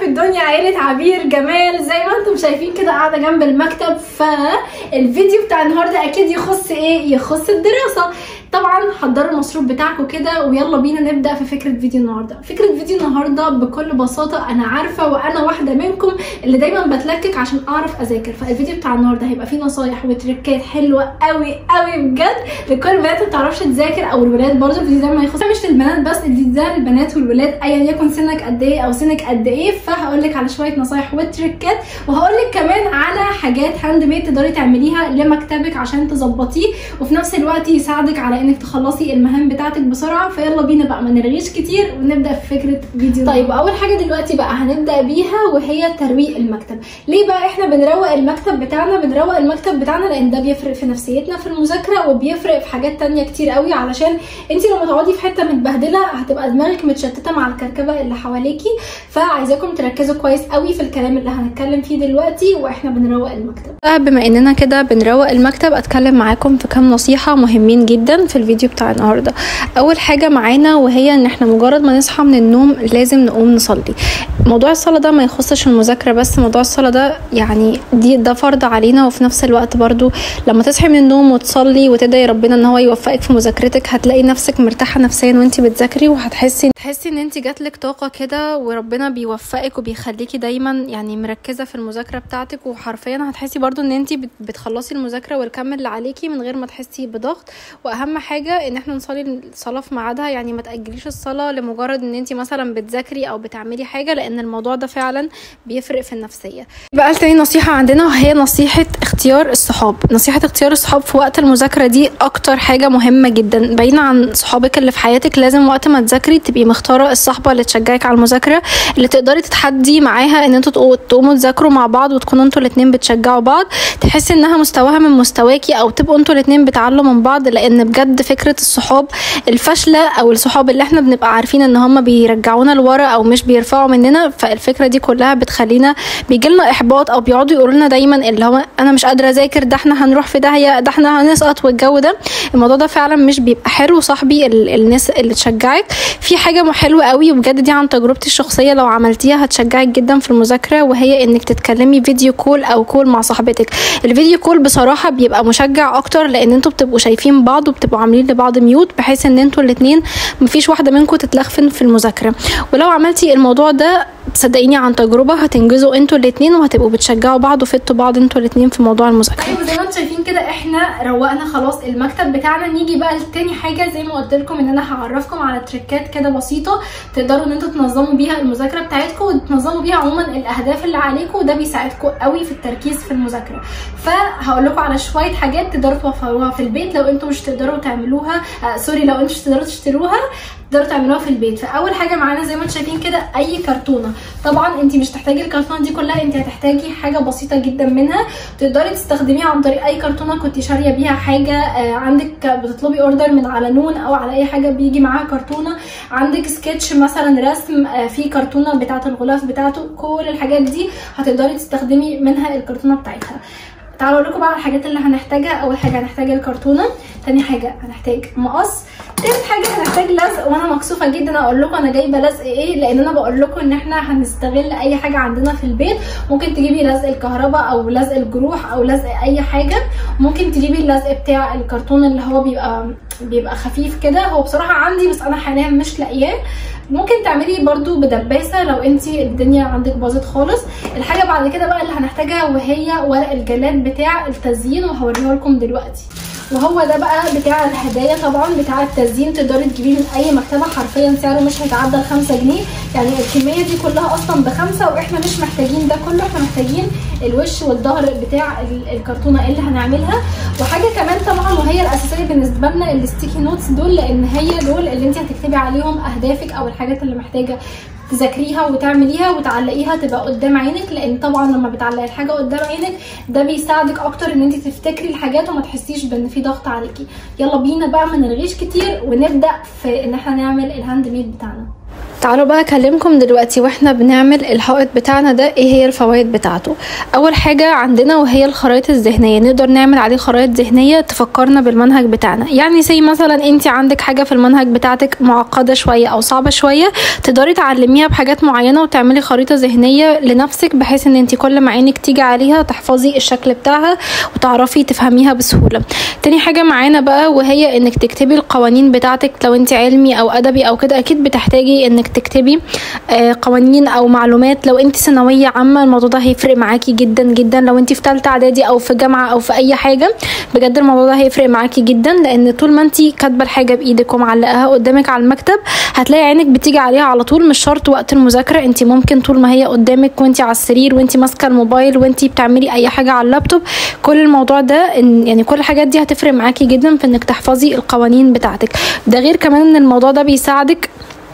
في الدنيا عيلة عبير جمال زي ما انتم شايفين كده قاعدة جنب المكتب فالفيديو بتاع النهاردة اكيد يخص ايه يخص الدراسة طبعا حضروا المصروف بتاعكم كده ويلا بينا نبدا في فكره فيديو النهارده فكره فيديو النهارده بكل بساطه انا عارفه وانا واحده منكم اللي دايما بتلكك عشان اعرف اذاكر فالفيديو بتاع النهارده هيبقى فيه نصايح وتريكات حلوه قوي قوي بجد لكل البنات اللي بتعرفش تذاكر او الولاد برضه الفيديو ده ما يخص مش للبنات بس الفيديو ده للبنات والولاد ايا يكن سنك قد ايه او سنك قد ايه فهقول لك على شويه نصايح وتريكات وهقول لك كمان على حاجات هاند ميد تقدري تعمليها لمكتبك عشان تظبطيه وفي نفس الوقت يساعدك على انك تخلصي المهام بتاعتك بسرعه فيلا بينا بقى ما نرغيش كتير ونبدا في فكره فيديو طيب اول حاجه دلوقتي بقى هنبدا بيها وهي ترويق المكتب ليه بقى احنا بنروق المكتب بتاعنا بنروق المكتب بتاعنا لان ده بيفرق في نفسيتنا في المذاكره وبيفرق في حاجات تانية كتير قوي علشان انت لما تقعدي في حته متبهدله هتبقى دماغك متشتته مع الكركبه اللي حواليكي فعايزاكم تركزوا كويس قوي في الكلام اللي هنتكلم فيه دلوقتي واحنا بنروق المكتب بما اننا كده بنروق المكتب اتكلم معاكم في كام نصيحه مهمين جدا في الفيديو بتاع النهارده اول حاجه معانا وهي ان احنا مجرد ما نصحى من النوم لازم نقوم نصلي موضوع الصلاه ده ما يخصش المذاكره بس موضوع الصلاه ده يعني دي ده فرض علينا وفي نفس الوقت برضو لما تصحي من النوم وتصلي وتدعي ربنا ان هو يوفقك في مذاكرتك هتلاقي نفسك مرتاحه نفسيا وانت بتذاكري وهتحسي تحسي ان انت جاتلك طاقه كده وربنا بيوفقك وبيخليكي دايما يعني مركزه في المذاكره بتاعتك وحرفيا هتحسي برضو ان انت بتخلصي المذاكره والكم اللي عليكي من غير ما تحسي بضغط واهم حاجه ان احنا نصلي الصلاه في ميعادها يعني ما تاجليش الصلاه لمجرد ان انت مثلا بتذاكري او بتعملي حاجه لان الموضوع ده فعلا بيفرق في النفسيه بقى تاني نصيحه عندنا وهي نصيحه اختيار الصحاب نصيحه اختيار الصحاب في وقت المذاكره دي اكتر حاجه مهمه جدا بعيدا عن صحابك اللي في حياتك لازم وقت ما تذاكري تبقي مختاره الصحبه اللي تشجعك على المذاكره اللي تقدري تتحدي معاها ان انتوا تقوموا تذاكروا مع بعض وتكونوا انتوا الاثنين بتشجعوا بعض تحسي انها مستواها من مستواكي او تبقوا انتوا الاثنين بتعلوا من بعض لان بجد فكره الصحاب الفاشله او الصحاب اللي احنا بنبقى عارفين ان هم بيرجعونا لورا او مش بيرفعوا مننا فالفكره دي كلها بتخلينا بيجيلنا احباط او بيقعدوا يقولوا لنا دايما اللي هو انا مش قادره اذاكر ده احنا هنروح في داهيه ده احنا هنسقط والجو ده الموضوع ده فعلا مش بيبقى حلو صاحبي الناس اللي تشجعك في حاجه حلوه قوي وبجد دي عن تجربتي الشخصيه لو عملتيها هتشجعك جدا في المذاكره وهي انك تتكلمي فيديو كول او كول مع صاحبتك الفيديو كول بصراحه بيبقى مشجع اكتر لان انتوا بتبقوا شايفين بعض وبتبقوا عاملين لبعض ميوت بحيث ان انتوا الاثنين مفيش واحده منكم تتلخفن في المذاكره ولو عملتي الموضوع ده صدقيني عن تجربه هتنجزوا انتوا الاثنين وهتبقوا بتشجعوا بعض وفدتوا بعض انتوا الاثنين في موضوع المذاكره ايوه زي ما انتم شايفين كده احنا روقنا خلاص المكتب بتاعنا نيجي بقى لتاني حاجه زي ما قلت لكم ان انا هعرفكم على تريكات كده بسيطه تقدروا ان انتوا تنظموا بيها المذاكره بتاعتكم وتنظموا بيها عموما الاهداف اللي عليكم وده بيساعدكم قوي في التركيز في المذاكره فهقول لكم على شويه حاجات تقدروا توفروها في البيت لو انتوا مش تقدروا تعملوها آه سوري لو انتوا مش تقدروا تشتروها تقدروا تعملوها في البيت فاول حاجه معانا زي ما انتم شايفين كده اي كرتونه طبعا انت مش تحتاجي الكرتونه دي كلها انت هتحتاجي حاجه بسيطه جدا منها تقدري تستخدميها عن طريق اي كرتونه كنت شاريه بيها حاجه آه عندك بتطلبي اوردر من على نون او على اي حاجه بيجي معاها كرتونه عندك سكتش مثلا رسم آه في كرتونه بتاعه الغلاف بتاعته كل الحاجات دي هتقدري تستخدمي منها الكرتونه بتاعتها تعالوا اقول لكم بقى على الحاجات اللي هنحتاجها اول حاجه هنحتاج الكرتونه تاني حاجه هنحتاج مقص تالت حاجه هنحتاج لزق وانا مكسوفه جدا اقول لكم انا جايبه لزق ايه لان انا بقول لكم ان احنا هنستغل اي حاجه عندنا في البيت ممكن تجيبي لزق الكهرباء او لزق الجروح او لزق اي حاجه ممكن تجيبي اللزق بتاع الكرتون اللي هو بيبقى بيبقى خفيف كده هو بصراحه عندي بس انا حاليا مش لاقياه ممكن تعملي برضو بدباسه لو انت الدنيا عندك باظت خالص الحاجه بعد كده بقى اللي هنحتاجها وهي ورق الجلاد بتاع التزيين وهوريه لكم دلوقتي وهو ده بقى بتاع الهدايا طبعا بتاع التزيين تقدري تجيبيه من اي مكتبه حرفيا سعره مش هيتعدى ال 5 جنيه يعني الكميه دي كلها اصلا بخمسه واحنا مش محتاجين ده كله احنا محتاجين الوش والظهر بتاع الكرتونه اللي هنعملها وحاجه كمان طبعا وهي الاساسيه بالنسبه لنا الستيكي نوتس دول لان هي دول اللي انت هتكتبي عليهم اهدافك او الحاجات اللي محتاجه تذاكريها وتعمليها وتعلقيها تبقى قدام عينك لان طبعا لما بتعلقي الحاجه قدام عينك ده بيساعدك اكتر ان انت تفتكري الحاجات وما تحسيش بان في ضغط عليكي يلا بينا بقى ما نرغيش كتير ونبدا في ان احنا نعمل الهاند ميد بتاعنا تعالوا بقى اكلمكم دلوقتي واحنا بنعمل الحائط بتاعنا ده ايه هي الفوائد بتاعته اول حاجه عندنا وهي الخرائط الذهنيه نقدر نعمل عليه خرائط ذهنيه تفكرنا بالمنهج بتاعنا يعني زي مثلا انت عندك حاجه في المنهج بتاعتك معقده شويه او صعبه شويه تقدري تعلميها بحاجات معينه وتعملي خريطه ذهنيه لنفسك بحيث ان انت كل ما عينك تيجي عليها تحفظي الشكل بتاعها وتعرفي تفهميها بسهوله تاني حاجه معانا بقى وهي انك تكتبي القوانين بتاعتك لو انت علمي او ادبي او كده اكيد بتحتاجي انك تكتبي آه، قوانين او معلومات لو انت ثانويه عامه الموضوع ده هيفرق معاكي جدا جدا لو انت في ثالثه اعدادي او في جامعه او في اي حاجه بجد الموضوع ده هيفرق معاكي جدا لان طول ما انت كاتبه الحاجه بايدك ومعلقاها قدامك على المكتب هتلاقي عينك بتيجي عليها على طول مش شرط وقت المذاكره انت ممكن طول ما هي قدامك وانت على السرير وانت ماسكه الموبايل وانت بتعملي اي حاجه على اللابتوب كل الموضوع ده إن يعني كل الحاجات دي هتفرق معاكي جدا في انك تحفظي القوانين بتاعتك ده غير كمان ان الموضوع ده بيساعدك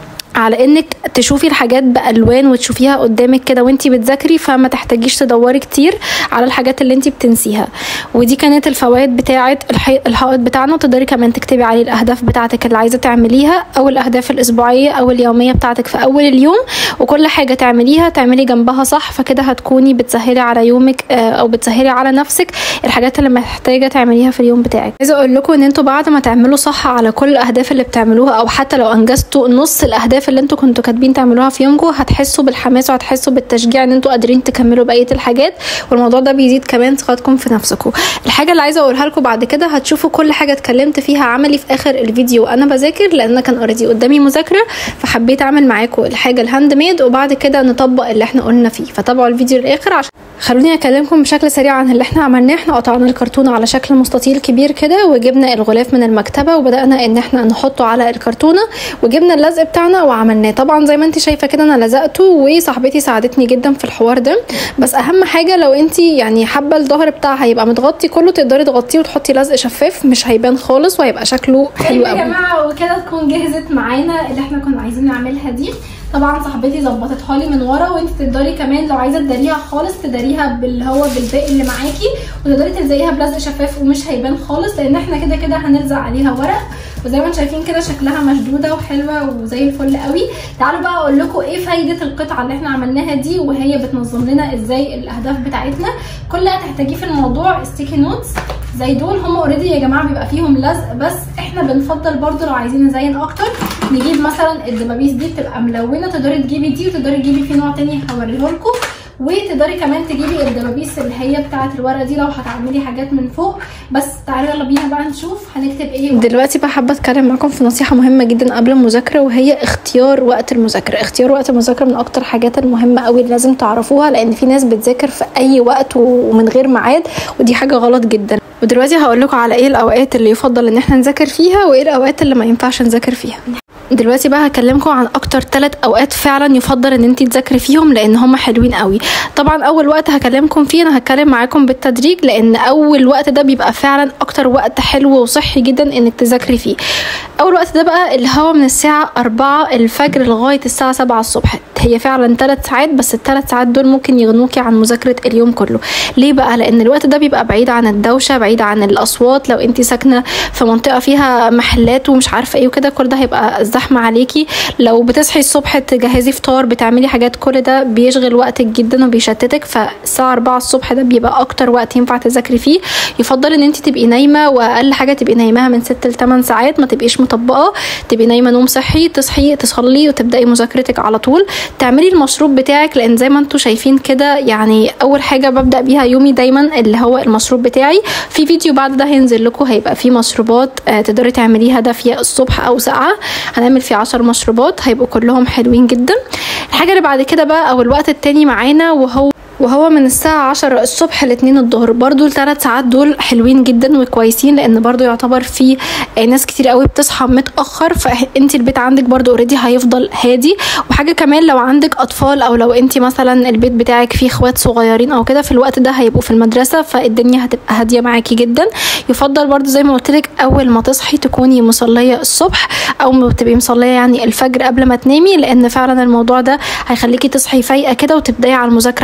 على انك تشوفي الحاجات بالوان وتشوفيها قدامك كده وانتي بتذاكري فما تحتاجيش تدوري كتير على الحاجات اللي انتي بتنسيها ودي كانت الفوائد بتاعه الحي- الحائط بتاعنا وتقدري كمان تكتبي عليه الاهداف بتاعتك اللي عايزه تعمليها او الاهداف الاسبوعيه او اليوميه بتاعتك في اول اليوم وكل حاجه تعمليها تعملي جنبها صح فكده هتكوني بتسهلي على يومك آه، او بتسهلي على نفسك الحاجات اللي محتاجه تعمليها في اليوم بتاعك عايزه اقول لكم ان انتوا بعد ما تعملوا صح على كل الاهداف اللي بتعملوها او حتى لو انجزتوا نص الاهداف اللي انتوا كنتوا كاتبين تعملوها في يومكم هتحسوا بالحماس وهتحسوا بالتشجيع ان انتوا قادرين تكملوا بقيه الحاجات والموضوع ده بيزيد كمان ثقتكم في نفسكم الحاجه اللي عايزه اقولها لكم بعد كده هتشوفوا كل حاجه اتكلمت فيها عملي في اخر الفيديو وانا بذاكر لان انا كان اوريدي قدامي مذاكره فحبيت اعمل معاكم الحاجه الهاند ميد وبعد كده نطبق اللي احنا قلنا فيه فتابعوا الفيديو للاخر عشان خلوني اكلمكم بشكل سريع عن اللي احنا عملناه احنا قطعنا الكرتون على شكل مستطيل كبير كده وجبنا الغلاف من المكتبه وبدانا ان احنا نحطه على الكرتونه وجبنا اللزق بتاعنا وعملناه طبعا زي ما انت شايفه كده انا لزقته وصاحبتي ساعدتني جدا في الحوار ده بس اهم حاجه لو انت يعني حابه الظهر بتاعها يبقى متغطي كله تقدري تغطيه وتحطي لزق شفاف مش هيبان خالص وهيبقى شكله حلو حلو يا قوي جماعه وكده تكون جهزت معانا اللي احنا كنا عايزين نعملها دي طبعا صاحبتي ظبطتها لي من ورا وانت تقدري كمان لو عايزه تداريها خالص تداريها باللي هو بالباقي اللي معاكي وتقدري تلزقيها بلزق شفاف ومش هيبان خالص لان احنا كده كده هنلزق عليها ورق وزي ما انتم شايفين كده شكلها مشدوده وحلوه وزي الفل قوي تعالوا بقى اقول لكم ايه فايده القطعه اللي احنا عملناها دي وهي بتنظم لنا ازاي الاهداف بتاعتنا كل اللي هتحتاجيه في الموضوع ستيكي نوتس زي دول هم اوريدي يا جماعه بيبقى فيهم لزق بس احنا بنفضل برضو لو عايزين نزين اكتر نجيب مثلا الدبابيس دي بتبقى ملونه تقدري تجيبي دي وتقدري تجيبي في نوع تاني هوريه لكم وتقدري كمان تجيبي الدبابيس اللي هي بتاعه الورقه دي لو هتعملي حاجات من فوق بس تعالوا يلا بينا بقى نشوف هنكتب ايه دلوقتي بقى حابه اتكلم معاكم في نصيحه مهمه جدا قبل المذاكره وهي اختيار وقت المذاكره اختيار وقت المذاكره من اكتر حاجات المهمه قوي اللي لازم تعرفوها لان في ناس بتذاكر في اي وقت ومن غير ميعاد ودي حاجه غلط جدا ودلوقتي هقول لكم على ايه الاوقات اللي يفضل ان احنا نذاكر فيها وايه الاوقات اللي ما ينفعش نذاكر فيها دلوقتي بقى هكلمكم عن اكتر ثلاث اوقات فعلا يفضل ان انت تذاكري فيهم لان هم حلوين قوي طبعا اول وقت هكلمكم فيه انا هتكلم معاكم بالتدريج لان اول وقت ده بيبقى فعلا اكتر وقت حلو وصحي جدا انك تذاكري فيه اول وقت ده بقى اللي هو من الساعه 4 الفجر لغايه الساعه 7 الصبح هي فعلا ثلاث ساعات بس الثلاث ساعات دول ممكن يغنوكي عن مذاكره اليوم كله ليه بقى لان الوقت ده بيبقى بعيد عن الدوشه بعيد عن الاصوات لو انت ساكنه في منطقه فيها محلات ومش عارفه ايه وكده كل ده هيبقى زحمه عليكي لو بتصحي الصبح تجهزي فطار بتعملي حاجات كل ده بيشغل وقتك جدا وبيشتتك فالساعه 4 الصبح ده بيبقى اكتر وقت ينفع تذاكري فيه يفضل ان انت تبقي نايمه واقل حاجه تبقي نايماها من 6 ل 8 ساعات ما تبقيش مطبقه تبقي نايمه نوم صحي تصحي تصلي وتبداي مذاكرتك على طول تعملي المشروب بتاعك لان زي ما انتم شايفين كده يعني اول حاجه ببدا بيها يومي دايما اللي هو المشروب بتاعي في فيديو بعد ده هينزل لكم هيبقى فيه مشروبات آه تقدري تعمليها دافيه الصبح او ساقعه هنعمل فيه 10 مشروبات هيبقوا كلهم حلوين جدا الحاجه اللي بعد كده بقى او الوقت التاني معانا وهو وهو من الساعة عشرة الصبح لاتنين الظهر برضو الثلاث ساعات دول حلوين جدا وكويسين لان برضو يعتبر في ناس كتير قوي بتصحى متأخر فانت البيت عندك برضو اوريدي هيفضل هادي وحاجة كمان لو عندك اطفال او لو انت مثلا البيت بتاعك فيه اخوات صغيرين او كده في الوقت ده هيبقوا في المدرسة فالدنيا هتبقى هادية معاكي جدا يفضل برضو زي ما قلت لك اول ما تصحي تكوني مصلية الصبح او ما تبقي مصلية يعني الفجر قبل ما تنامي لان فعلا الموضوع ده هيخليكي تصحي فايقة كده وتبداي على المذاكرة بتاعتك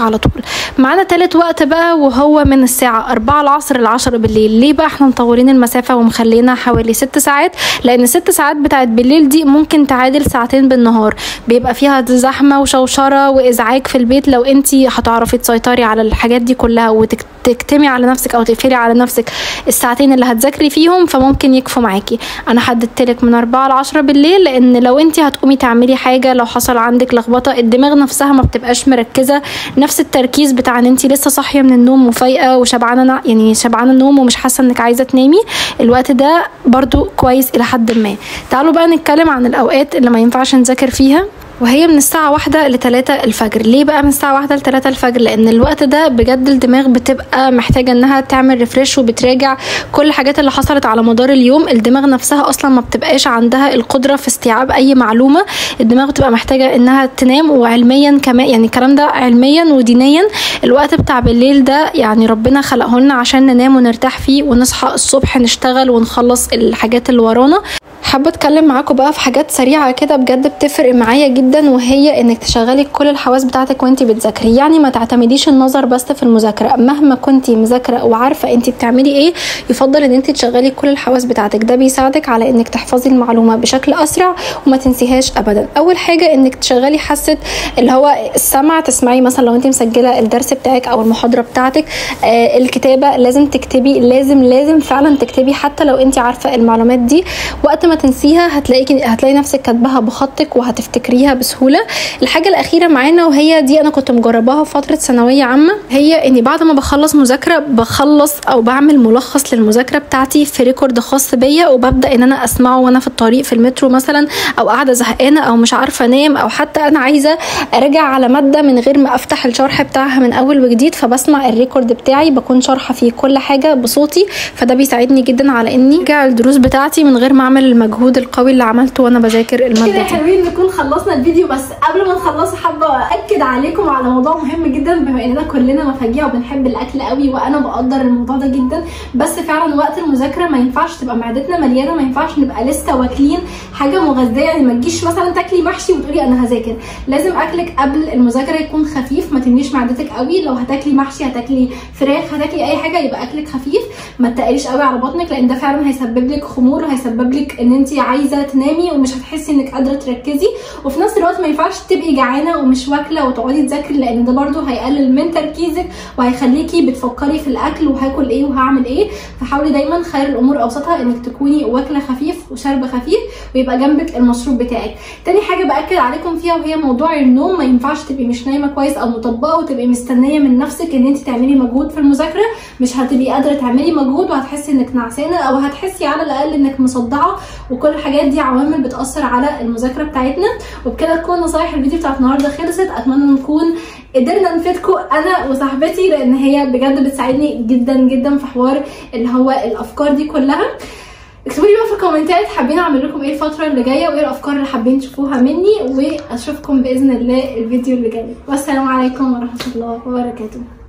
على طول معانا تالت وقت بقى وهو من الساعة 4 العصر ل 10 بالليل ليه بقى احنا مطورين المسافة ومخلينها حوالي 6 ساعات لان 6 ساعات بتاعت بالليل دي ممكن تعادل ساعتين بالنهار بيبقى فيها زحمة وشوشرة وازعاج في البيت لو انت هتعرفي تسيطري على الحاجات دي كلها وتكتمي على نفسك او تقفلي على نفسك الساعتين اللي هتذاكري فيهم فممكن يكفوا معاكي انا حددت لك من 4 ل 10 بالليل لان لو انت هتقومي تعملي حاجه لو حصل عندك لخبطه الدماغ نفسها ما بتبقاش مركزه نفس التركيز بتاع ان انت لسه صاحيه من النوم وفايقه وشبعانه يعني شبعانه النوم ومش حاسه انك عايزه تنامي الوقت ده برضو كويس الى حد ما تعالوا بقى نتكلم عن الاوقات اللي ما ينفعش نذاكر فيها وهي من الساعة واحدة لتلاتة الفجر ليه بقى من الساعة واحدة لتلاتة الفجر لأن الوقت ده بجد الدماغ بتبقى محتاجة إنها تعمل ريفريش وبتراجع كل الحاجات اللي حصلت على مدار اليوم الدماغ نفسها أصلا ما بتبقاش عندها القدرة في استيعاب أي معلومة الدماغ بتبقى محتاجة إنها تنام وعلميا كمان يعني الكلام ده علميا ودينيا الوقت بتاع بالليل ده يعني ربنا خلقه لنا عشان ننام ونرتاح فيه ونصحى الصبح نشتغل ونخلص الحاجات اللي ورانا حابه اتكلم معاكم بقى في حاجات سريعه كده بجد بتفرق معايا جدا وهي انك تشغلي كل الحواس بتاعتك وانت بتذاكري يعني ما تعتمديش النظر بس في المذاكره مهما كنتي مذاكره وعارفه انت بتعملي ايه يفضل ان انت تشغلي كل الحواس بتاعتك ده بيساعدك على انك تحفظي المعلومه بشكل اسرع وما تنسيهاش ابدا اول حاجه انك تشغلي حاسه اللي هو السمع تسمعي مثلا لو انت مسجله الدرس بتاعك او المحاضره بتاعتك آه الكتابه لازم تكتبي لازم لازم فعلا تكتبي حتى لو انت عارفه المعلومات دي وقت ما تنسيها هتلاقيكي هتلاقي نفسك كاتباها بخطك وهتفتكريها بسهوله الحاجه الاخيره معانا وهي دي انا كنت مجرباها في فتره ثانويه عامه هي اني بعد ما بخلص مذاكره بخلص او بعمل ملخص للمذاكره بتاعتي في ريكورد خاص بيا وببدا ان انا اسمعه وانا في الطريق في المترو مثلا او قاعده زهقانه او مش عارفه انام او حتى انا عايزه ارجع على ماده من غير ما افتح الشرح بتاعها من اول وجديد فبسمع الريكورد بتاعي بكون شارحه فيه كل حاجه بصوتي فده بيساعدني جدا على اني ارجع الدروس بتاعتي من غير ما اعمل المجهود القوي اللي عملته وانا بذاكر الماده كده دي حلوين نكون خلصنا الفيديو بس قبل ما نخلصه حابه اكد عليكم على موضوع مهم جدا بما اننا كلنا مفاجئه وبنحب الاكل قوي وانا بقدر الموضوع ده جدا بس فعلا وقت المذاكره ما ينفعش تبقى معدتنا مليانه ما ينفعش نبقى لسه واكلين حاجه مغذيه يعني ما تجيش مثلا تاكلي محشي وتقولي انا هذاكر لازم اكلك قبل المذاكره يكون خفيف ما تمليش معدتك قوي لو هتاكلي محشي هتاكلي فراخ هتاكلي اي حاجه يبقى اكلك خفيف ما تقليش قوي على بطنك لان ده فعلا هيسبب لك خمول وهيسبب لك ان انت عايزه تنامي ومش هتحسي انك قادره تركزي وفي نفس الوقت ما ينفعش تبقي جعانه ومش واكله وتقعدي تذاكري لان ده برده هيقلل من تركيزك وهيخليكي بتفكري في الاكل وهاكل ايه وهعمل ايه فحاولي دايما خير الامور اوسطها انك تكوني واكله خفيف وشاربه خفيف ويبقى جنبك المشروب بتاعك تاني حاجه باكد عليكم فيها وهي موضوع النوم ما ينفعش تبقي مش نايمه كويس او مطبقه وتبقي مستنيه من نفسك ان انت تعملي مجهود في المذاكره مش هتبقي قادره تعملي مجهود وهتحسي انك نعسانه او هتحسي على الاقل انك مصدعه وكل الحاجات دي عوامل بتاثر على المذاكره بتاعتنا وبكده تكون نصايح الفيديو بتاعت النهارده خلصت اتمنى نكون قدرنا نفيدكم انا وصاحبتي لان هي بجد بتساعدني جدا جدا في حوار اللي هو الافكار دي كلها اكتبوا لي بقى في الكومنتات حابين اعمل لكم ايه الفتره اللي جايه وايه الافكار اللي حابين تشوفوها مني واشوفكم باذن الله الفيديو اللي جاي والسلام عليكم ورحمه الله وبركاته